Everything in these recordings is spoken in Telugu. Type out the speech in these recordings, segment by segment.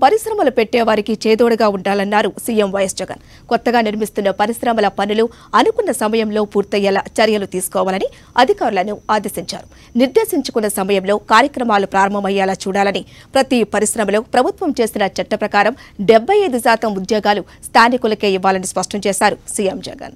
పరిశ్రమలు పెట్టేవారికి చేదోడుగా ఉండాలన్నారు సీఎం వైఎస్ జగన్ కొత్తగా నిర్మిస్తున్న పరిశ్రమల పనులు అనుకున్న సమయంలో పూర్తయ్యేలా చర్యలు తీసుకోవాలని అధికారులను ఆదేశించారు నిర్దేశించుకున్న సమయంలో కార్యక్రమాలు ప్రారంభమయ్యేలా చూడాలని ప్రతి పరిశ్రమలో ప్రభుత్వం చేసిన చట్ట ప్రకారం డెబ్బై ఐదు శాతం ఉద్యోగాలు స్థానికులకే ఇవ్వాలని స్పష్టం చేశారు సీఎం జగన్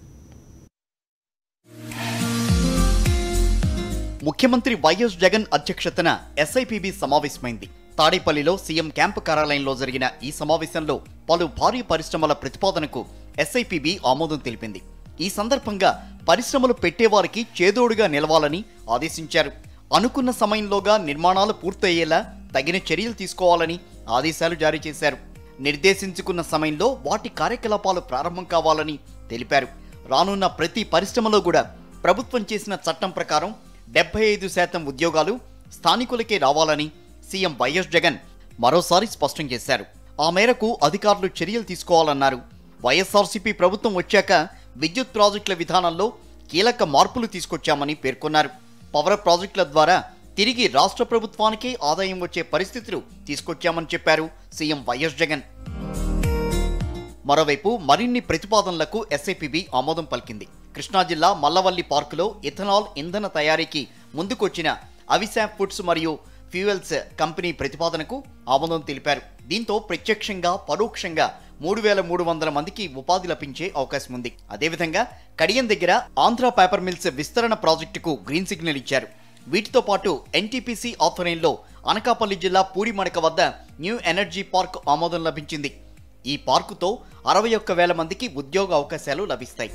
ముఖ్యమంత్రి వైఎస్ జగన్ అధ్యక్షతన ఎస్ఐపిబి సమావేశమైంది తాడేపల్లిలో సీఎం క్యాంపు కార్యాలయంలో జరిగిన ఈ సమావేశంలో పలు భారీ పరిశ్రమల ప్రతిపాదనకు ఎస్ఐపిబి ఆమోదం తెలిపింది ఈ సందర్భంగా పరిశ్రమలు పెట్టేవారికి చేదోడుగా నిలవాలని ఆదేశించారు అనుకున్న సమయంలోగా నిర్మాణాలు పూర్తయ్యేలా తగిన చర్యలు తీసుకోవాలని ఆదేశాలు జారీ చేశారు నిర్దేశించుకున్న సమయంలో వాటి కార్యకలాపాలు ప్రారంభం కావాలని తెలిపారు రానున్న ప్రతి పరిశ్రమలో కూడా ప్రభుత్వం చేసిన చట్టం ప్రకారం డెబ్బై ఐదు శాతం ఉద్యోగాలు స్థానికులకే రావాలని సీఎం వైఎస్ జగన్ మరోసారి స్పష్టం చేశారు ఆ మేరకు అధికారులు చర్యలు తీసుకోవాలన్నారు వైఎస్ఆర్సీపీ ప్రభుత్వం వచ్చాక విద్యుత్ ప్రాజెక్టుల విధానంలో కీలక మార్పులు తీసుకొచ్చామని పేర్కొన్నారు పవర్ ప్రాజెక్టుల ద్వారా తిరిగి రాష్ట్ర ప్రభుత్వానికే ఆదాయం వచ్చే పరిస్థితులు తీసుకొచ్చామని చెప్పారు సీఎం వైఎస్ జగన్ మరోవైపు మరిన్ని ప్రతిపాదనలకు ఎస్ఐపిబి ఆమోదం పలికింది కృష్ణా జిల్లా మల్లవల్లి పార్కులో ఇథనాల్ ఇంధన తయారీకి ముందుకొచ్చిన అవిశాప్ ఫుడ్స్ మరియు ఫ్యూయల్స్ కంపెనీ ప్రతిపాదనకు ఆమోదం తెలిపారు దీంతో ప్రత్యక్షంగా పరోక్షంగా మూడు వేల మూడు వందల మందికి ఉపాధి లభించే అవకాశం ఉంది అదేవిధంగా కడియం దగ్గర ఆంధ్ర పేపర్ మిల్స్ విస్తరణ ప్రాజెక్టుకు గ్రీన్ సిగ్నల్ ఇచ్చారు వీటితో పాటు ఎన్టీపీసీ ఆధ్వర్యంలో అనకాపల్లి జిల్లా పూడిమడక వద్ద న్యూ ఎనర్జీ పార్క్ ఆమోదం లభించింది ఈ పార్కుతో అరవై ఒక్క వేల మందికి ఉద్యోగ అవకాశాలు లభిస్తాయి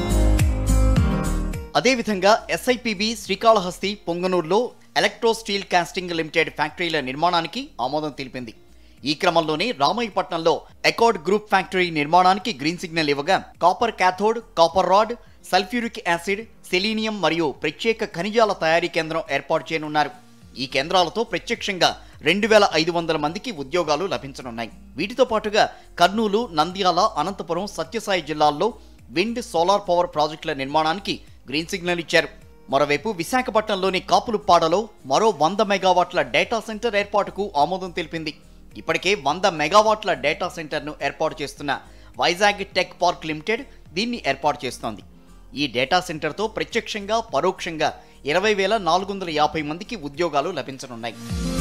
అదేవిధంగా ఎస్ఐపిబి శ్రీకాళహస్తి పొంగనూరులో ఎలక్ట్రో స్టీల్ కాస్టింగ్ లిమిటెడ్ ఫ్యాక్టరీల నిర్మాణానికి ఆమోదం తెలిపింది ఈ క్రమంలోనే రామాయపట్నంలో ఎకార్డ్ గ్రూప్ ఫ్యాక్టరీ నిర్మాణానికి గ్రీన్ సిగ్నల్ ఇవ్వగా copper cathode copper rod sulphuric acid selenium మరియు ప్రత్యేక ఖనిజాల తయారీ కేంద్రం ఏర్పాటు చేయనున్నారు ఈ కేంద్రాలతో ప్రత్యక్షంగా రెండు వేల ఐదు వందల మందికి ఉద్యోగాలు లభించనున్నాయి వీటితో పాటుగా కర్నూలు నంద్యాల అనంతపురం సత్యసాయి జిల్లాల్లో విండ్ సోలార్ పవర్ ప్రాజెక్టుల నిర్మాణానికి గ్రీన్ సిగ్నల్ ఇచ్చారు మరోవైపు విశాఖపట్నంలోని కాపులుప్పాడలో మరో వంద మెగావాట్ల డేటా సెంటర్ ఏర్పాటుకు ఆమోదం తెలిపింది ఇప్పటికే వంద మెగావాట్ల డేటా సెంటర్ను ఏర్పాటు చేస్తున్న వైజాగ్ టెక్ పార్క్ లిమిటెడ్ దీన్ని ఏర్పాటు చేస్తోంది ఈ డేటా సెంటర్తో ప్రత్యక్షంగా పరోక్షంగా ఇరవై వేల నాలుగు వందల యాభై మందికి ఉద్యోగాలు లభించనున్నాయి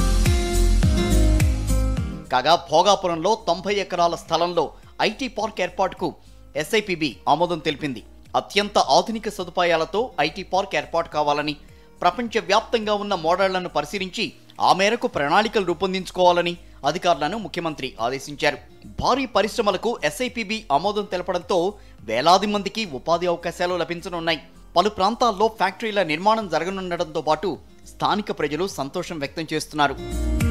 కాగా భోగాపురంలో తొంభై ఎకరాల స్థలంలో ఐటీ పార్క్ ఏర్పాటుకు ఎస్ఐపిబి ఆమోదం తెలిపింది అత్యంత ఆధునిక సదుపాయాలతో ఐటీ పార్క్ ఏర్పాటు కావాలని ప్రపంచవ్యాప్తంగా ఉన్న మోడళ్లను పరిశీలించి ఆ మేరకు ప్రణాళికలు రూపొందించుకోవాలని అధికారులను ముఖ్యమంత్రి ఆదేశించారు భారీ పరిశ్రమలకు ఎస్ఐపిబి ఆమోదం తెలపడంతో వేలాది మందికి ఉపాధి అవకాశాలు లభించనున్నాయి పలు ప్రాంతాల్లో ఫ్యాక్టరీల నిర్మాణం జరగనుండటంతో పాటు స్థానిక ప్రజలు సంతోషం వ్యక్తం చేస్తున్నారు